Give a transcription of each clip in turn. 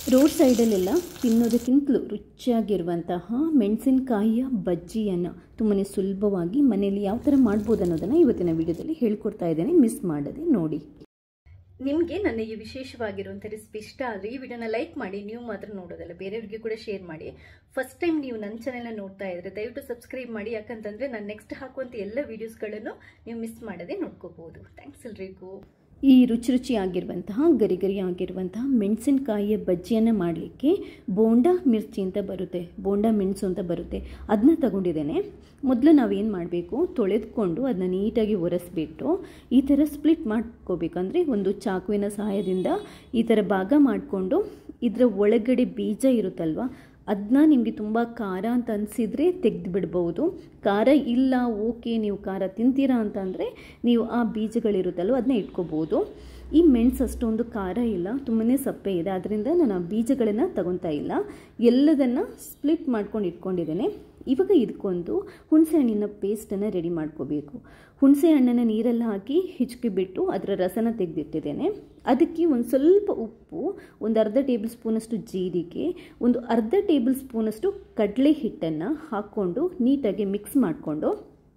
road ಸೈಡಲ್ಲೆಲ್ಲ ತಿನ್ನೋದಕ್ಕಿಂತಲೂ ರುಚಿಯಾಗಿರುವಂತಹ ಮೆಣಸಿನಕಾಯಿಯ ಬಜ್ಜಿಯನ್ನು ತುಂಬಾ ಸುಲಭವಾಗಿ ಮನೆಯಲ್ಲಿ ಯಾವ ಥರ ಮಾಡ್ಬೋದು ಅನ್ನೋದನ್ನು ಇವತ್ತಿನ ವಿಡಿಯೋದಲ್ಲಿ ಹೇಳ್ಕೊಡ್ತಾ ಇದ್ದೇನೆ ಮಿಸ್ ಮಾಡದೆ ನೋಡಿ ನಿಮಗೆ ನನ್ನ ಈ ವಿಶೇಷವಾಗಿರುವಂಥ ರೆಸಿಪಿ ಇಷ್ಟ ಆದರೆ ಈ ವಿಡಿಯೋನ ಲೈಕ್ ಮಾಡಿ ನೀವು ಮಾತ್ರ ನೋಡೋದಲ್ಲ ಬೇರೆಯವ್ರಿಗೆ ಕೂಡ ಶೇರ್ ಮಾಡಿ ಫಸ್ಟ್ ಟೈಮ್ ನೀವು ನನ್ನ ಚಾನೆಲ್ನ ನೋಡ್ತಾ ಇದ್ರೆ ದಯವಿಟ್ಟು ಸಬ್ಸ್ಕ್ರೈಬ್ ಮಾಡಿ ಯಾಕಂತಂದರೆ ನಾನು ನೆಕ್ಸ್ಟ್ ಹಾಕುವಂಥ ಎಲ್ಲ ವೀಡಿಯೋಸ್ಗಳನ್ನು ನೀವು ಮಿಸ್ ಮಾಡದೆ ನೋಡ್ಕೋಬಹುದು ಥ್ಯಾಂಕ್ಸ್ ಎಲ್ರಿಗೂ ಈ ರುಚಿ ರುಚಿಯಾಗಿರುವಂತಹ ಗರಿ ಗರಿ ಆಗಿರುವಂತಹ ಮೆಣಸಿನಕಾಯಿಯ ಬಜ್ಜಿಯನ್ನು ಮಾಡಲಿಕ್ಕೆ ಬೋಂಡಾ ಮಿರ್ಚಿ ಅಂತ ಬರುತ್ತೆ ಬೋಂಡಾ ಮೆಣಸು ಅಂತ ಬರುತ್ತೆ ಅದನ್ನ ತಗೊಂಡಿದ್ದೇನೆ ಮೊದಲು ನಾವೇನು ಮಾಡಬೇಕು ತೊಳೆದುಕೊಂಡು ಅದನ್ನ ನೀಟಾಗಿ ಒರೆಸ್ಬಿಟ್ಟು ಈ ಥರ ಸ್ಪ್ಲಿಟ್ ಮಾಡ್ಕೋಬೇಕು ಅಂದರೆ ಒಂದು ಚಾಕುವಿನ ಸಹಾಯದಿಂದ ಈ ಥರ ಭಾಗ ಮಾಡಿಕೊಂಡು ಇದರ ಒಳಗಡೆ ಬೀಜ ಇರುತ್ತಲ್ವ ಅದನ್ನ ನಿಮಗೆ ತುಂಬ ಖಾರ ಅಂತ ಅನಿಸಿದರೆ ತೆಗೆದು ಬಿಡ್ಬೋದು ಖಾರ ಇಲ್ಲ ಓಕೆ ನೀವು ಖಾರ ತಿಂತೀರಾ ಅಂತಂದರೆ ನೀವು ಆ ಬೀಜಗಳಿರುತ್ತಲ್ವ ಅದನ್ನ ಇಟ್ಕೋಬೋದು ಈ ಮೆಣಸು ಅಷ್ಟೊಂದು ಖಾರ ಇಲ್ಲ ತುಂಬನೇ ಸಪ್ಪೆ ಇದೆ ಅದರಿಂದ ನಾನು ಆ ಬೀಜಗಳನ್ನು ತಗೊತಾ ಇಲ್ಲ ಎಲ್ಲದನ್ನು ಸ್ಪ್ಲಿಟ್ ಮಾಡ್ಕೊಂಡು ಇಟ್ಕೊಂಡಿದ್ದೇನೆ ಇವಾಗ ಇದಕ್ಕೊಂದು ಹುಣಸೆ ಹಣ್ಣಿನ ಪೇಸ್ಟನ್ನು ರೆಡಿ ಮಾಡ್ಕೋಬೇಕು ಹುಣಸೆ ಹಣ್ಣನ್ನು ನೀರೆಲ್ಲ ಹಾಕಿ ಹಿಚ್ಕಿ ಬಿಟ್ಟು ಅದರ ರಸನ ತೆಗೆದಿಟ್ಟಿದ್ದೇನೆ ಅದಕ್ಕೆ ಒಂದು ಸ್ವಲ್ಪ ಉಪ್ಪು ಒಂದು ಅರ್ಧ ಟೇಬಲ್ ಸ್ಪೂನಷ್ಟು ಜೀರಿಗೆ ಒಂದು ಅರ್ಧ ಟೇಬಲ್ ಸ್ಪೂನಷ್ಟು ಕಡಲೆ ಹಿಟ್ಟನ್ನು ಹಾಕ್ಕೊಂಡು ನೀಟಾಗಿ ಮಿಕ್ಸ್ ಮಾಡಿಕೊಂಡು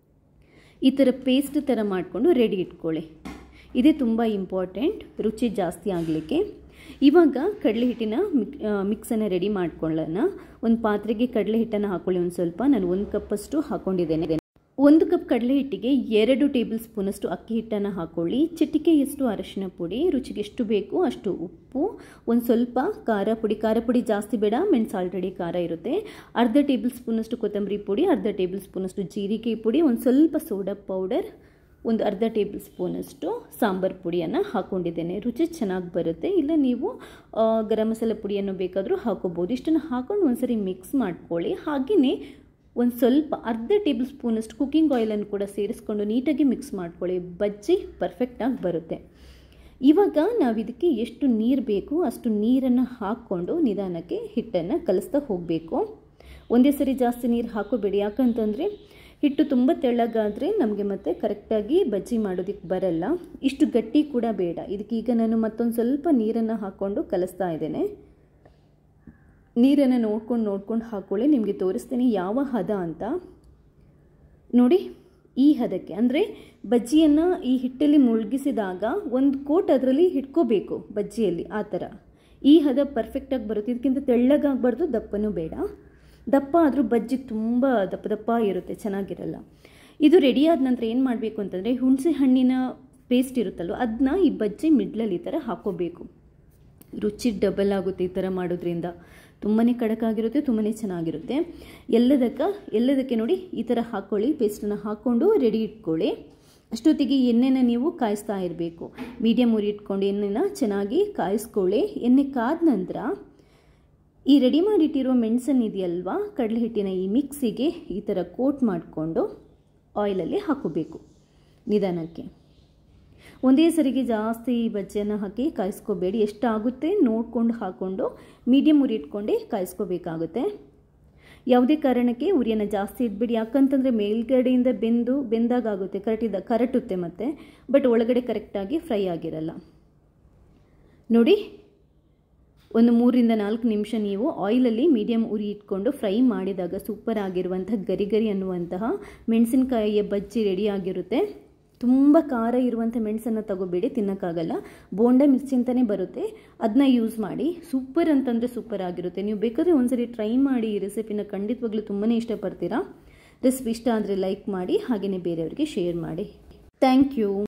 ಈ ಥರ ಪೇಸ್ಟ್ ಥರ ಮಾಡಿಕೊಂಡು ರೆಡಿ ಇಟ್ಕೊಳ್ಳಿ ಇದೇ ತುಂಬ ಇಂಪಾರ್ಟೆಂಟ್ ರುಚಿ ಜಾಸ್ತಿ ಆಗಲಿಕ್ಕೆ ಇವಾಗ ಕಡಲೆ ಹಿಟ್ಟಿನ ಮಿಕ್ ಮಿಕ್ಸನ್ನು ರೆಡಿ ಮಾಡ್ಕೊಳ್ಳೋಣ ಒಂದು ಪಾತ್ರೆಗೆ ಕಡಲೆ ಹಿಟ್ಟನ್ನು ಹಾಕೊಳ್ಳಿ ಒಂದು ಸ್ವಲ್ಪ ನಾನು ಒಂದು ಕಪ್ಪಷ್ಟು ಹಾಕ್ಕೊಂಡಿದ್ದೇನೆ ಒಂದು ಕಪ್ ಕಡಲೆ ಹಿಟ್ಟಿಗೆ ಎರಡು ಟೇಬಲ್ ಸ್ಪೂನಷ್ಟು ಅಕ್ಕಿ ಹಿಟ್ಟನ್ನು ಹಾಕೊಳ್ಳಿ ಚಿಟಿಕೆಯಷ್ಟು ಅರಶಿನ ಪುಡಿ ರುಚಿಗೆ ಎಷ್ಟು ಬೇಕು ಅಷ್ಟು ಉಪ್ಪು ಒಂದು ಸ್ವಲ್ಪ ಖಾರ ಪುಡಿ ಖಾರ ಪುಡಿ ಜಾಸ್ತಿ ಬೇಡ ಮೆಣಸು ಆಲ್ರೆಡಿ ಖಾರ ಇರುತ್ತೆ ಅರ್ಧ ಟೇಬಲ್ ಸ್ಪೂನಷ್ಟು ಕೊತ್ತಂಬರಿ ಪುಡಿ ಅರ್ಧ ಟೇಬಲ್ ಸ್ಪೂನಷ್ಟು ಜೀರಿಗೆ ಪುಡಿ ಒಂದು ಸ್ವಲ್ಪ ಸೋಡಾ ಪೌಡರ್ ಒಂದು ಅರ್ಧ ಟೇಬಲ್ ಸ್ಪೂನಷ್ಟು ಸಾಂಬಾರು ಪುಡಿಯನ್ನು ಹಾಕ್ಕೊಂಡಿದ್ದೇನೆ ರುಚಿ ಚೆನ್ನಾಗಿ ಬರುತ್ತೆ ಇಲ್ಲ ನೀವು ಗರಂ ಮಸಾಲೆ ಪುಡಿಯನ್ನು ಬೇಕಾದರೂ ಹಾಕೋಬೋದು ಇಷ್ಟನ್ನು ಹಾಕೊಂಡು ಒಂದ್ಸರಿ ಮಿಕ್ಸ್ ಮಾಡ್ಕೊಳ್ಳಿ ಹಾಗೆಯೇ ಒಂದು ಸ್ವಲ್ಪ ಅರ್ಧ ಟೇಬಲ್ ಸ್ಪೂನಷ್ಟು ಕುಕ್ಕಿಂಗ್ ಆಯಿಲನ್ನು ಕೂಡ ಸೇರಿಸ್ಕೊಂಡು ನೀಟಾಗಿ ಮಿಕ್ಸ್ ಮಾಡ್ಕೊಳ್ಳಿ ಬಜ್ಜಿ ಪರ್ಫೆಕ್ಟಾಗಿ ಬರುತ್ತೆ ಇವಾಗ ನಾವು ಇದಕ್ಕೆ ಎಷ್ಟು ನೀರು ಬೇಕು ಅಷ್ಟು ನೀರನ್ನು ಹಾಕ್ಕೊಂಡು ನಿಧಾನಕ್ಕೆ ಹಿಟ್ಟನ್ನು ಕಲಿಸ್ತಾ ಹೋಗಬೇಕು ಒಂದೇ ಸರಿ ಜಾಸ್ತಿ ನೀರು ಹಾಕೋಬೇಡಿ ಯಾಕಂತಂದರೆ ಹಿಟ್ಟು ತುಂಬ ತೆಳ್ಳಗಾದರೆ ನಮಗೆ ಮತ್ತೆ ಕರೆಕ್ಟಾಗಿ ಬಜ್ಜಿ ಮಾಡೋದಕ್ಕೆ ಬರಲ್ಲ ಇಷ್ಟು ಗಟ್ಟಿ ಕೂಡ ಬೇಡ ಇದಕ್ಕೀಗ ನಾನು ಮತ್ತೊಂದು ಸ್ವಲ್ಪ ನೀರನ್ನು ಹಾಕ್ಕೊಂಡು ಕಲಿಸ್ತಾ ಇದ್ದೇನೆ ನೀರನ್ನು ನೋಡ್ಕೊಂಡು ನೋಡ್ಕೊಂಡು ಹಾಕ್ಕೊಳ್ಳಿ ನಿಮಗೆ ತೋರಿಸ್ತೀನಿ ಯಾವ ಹದ ಅಂತ ನೋಡಿ ಈ ಹದಕ್ಕೆ ಅಂದರೆ ಬಜ್ಜಿಯನ್ನು ಈ ಹಿಟ್ಟಲ್ಲಿ ಮುಳುಗಿಸಿದಾಗ ಒಂದು ಕೋಟ್ ಅದರಲ್ಲಿ ಹಿಡ್ಕೋಬೇಕು ಬಜ್ಜಿಯಲ್ಲಿ ಆ ಥರ ಈ ಹದ ಪರ್ಫೆಕ್ಟಾಗಿ ಬರುತ್ತೆ ಇದಕ್ಕಿಂತ ತೆಳ್ಳಗಾಗಬಾರ್ದು ದಪ್ಪನೂ ಬೇಡ ದಪ್ಪ ಆದರೂ ಬಜ್ಜಿ ತುಂಬ ದಪ್ಪ ದಪ್ಪ ಇರುತ್ತೆ ಚೆನ್ನಾಗಿರಲ್ಲ ಇದು ರೆಡಿ ಆದ ನಂತರ ಏನು ಮಾಡಬೇಕು ಅಂತಂದರೆ ಹುಣಸೆ ಹಣ್ಣಿನ ಪೇಸ್ಟ್ ಇರುತ್ತಲ್ವ ಅದನ್ನ ಈ ಬಜ್ಜಿ ಮಿಡ್ಲಲ್ಲಿ ಈ ಥರ ಹಾಕೋಬೇಕು ರುಚಿ ಡಬಲ್ ಆಗುತ್ತೆ ಈ ಥರ ಮಾಡೋದ್ರಿಂದ ತುಂಬಾ ಕಡಕಾಗಿರುತ್ತೆ ತುಂಬಾ ಚೆನ್ನಾಗಿರುತ್ತೆ ಎಲ್ಲದಕ್ಕೆ ಎಲ್ಲದಕ್ಕೆ ನೋಡಿ ಈ ಥರ ಹಾಕ್ಕೊಳ್ಳಿ ಪೇಸ್ಟನ್ನು ಹಾಕ್ಕೊಂಡು ರೆಡಿ ಇಟ್ಕೊಳ್ಳಿ ಅಷ್ಟೊತ್ತಿಗೆ ಎಣ್ಣೆನ ನೀವು ಕಾಯಿಸ್ತಾ ಇರಬೇಕು ಮೀಡಿಯಮ್ ಉರಿ ಇಟ್ಕೊಂಡು ಎಣ್ಣೆನ ಚೆನ್ನಾಗಿ ಕಾಯಿಸ್ಕೊಳ್ಳಿ ಎಣ್ಣೆ ಕಾದ ನಂತರ ಈ ರೆಡಿ ಮಾಡಿಟ್ಟಿರೋ ಮೆಣಸನ್ನು ಇದೆಯಲ್ವಾ ಕಡಲೆ ಹಿಟ್ಟಿನ ಈ ಮಿಕ್ಸಿಗೆ ಈ ಥರ ಕೋಟ್ ಮಾಡಿಕೊಂಡು ಆಯಿಲಲ್ಲಿ ಹಾಕೋಬೇಕು ನಿಧಾನಕ್ಕೆ ಒಂದೇ ಸರಿಗೆ ಜಾಸ್ತಿ ಬಜ್ಜಿಯನ್ನು ಹಾಕಿ ಕಾಯಿಸ್ಕೋಬೇಡಿ ಎಷ್ಟಾಗುತ್ತೆ ನೋಡ್ಕೊಂಡು ಹಾಕ್ಕೊಂಡು ಮೀಡಿಯಮ್ ಉರಿ ಇಟ್ಕೊಂಡೇ ಕಾಯಿಸ್ಕೋಬೇಕಾಗುತ್ತೆ ಯಾವುದೇ ಕಾರಣಕ್ಕೆ ಉರಿಯನ್ನು ಜಾಸ್ತಿ ಇಟ್ಬಿಡಿ ಯಾಕಂತಂದರೆ ಮೇಲ್ಗಡೆಯಿಂದ ಬೆಂದು ಬೆಂದಾಗುತ್ತೆ ಕರೆಕ್ಟಿದ್ದ ಕರಟುತ್ತೆ ಮತ್ತು ಬಟ್ ಒಳಗಡೆ ಕರೆಕ್ಟಾಗಿ ಫ್ರೈ ಆಗಿರಲ್ಲ ನೋಡಿ ಒಂದು ಮೂರಿಂದ ನಾಲ್ಕು ನಿಮಿಷ ನೀವು ಆಯಿಲಲ್ಲಿ ಮೀಡಿಯಮ್ ಉರಿ ಇಟ್ಕೊಂಡು ಫ್ರೈ ಮಾಡಿದಾಗ ಸೂಪರ್ ಆಗಿರುವಂತಹ ಗರಿ ಗರಿ ಅನ್ನುವಂತಹ ಮೆಣಸಿನಕಾಯಿಯ ಬಜ್ಜಿ ರೆಡಿ ಆಗಿರುತ್ತೆ ತುಂಬ ಖಾರ ಇರುವಂಥ ಮೆಣಸನ್ನು ತಗೋಬೇಡಿ ತಿನ್ನೋಕ್ಕಾಗಲ್ಲ ಬೋಂಡ ಮಿರ್ಚಿ ಅಂತಲೇ ಬರುತ್ತೆ ಅದನ್ನ ಯೂಸ್ ಮಾಡಿ ಸೂಪರ್ ಅಂತಂದರೆ ಸೂಪರ್ ಆಗಿರುತ್ತೆ ನೀವು ಬೇಕಾದರೆ ಒಂದ್ಸರಿ ಟ್ರೈ ಮಾಡಿ ಈ ರೆಸಿಪಿನ ಖಂಡಿತವಾಗ್ಲೂ ತುಂಬಾ ಇಷ್ಟಪಡ್ತೀರಾ ರೆಸಿಪಿ ಇಷ್ಟ ಆದರೆ ಲೈಕ್ ಮಾಡಿ ಹಾಗೆಯೇ ಬೇರೆಯವರಿಗೆ ಶೇರ್ ಮಾಡಿ ಥ್ಯಾಂಕ್ ಯು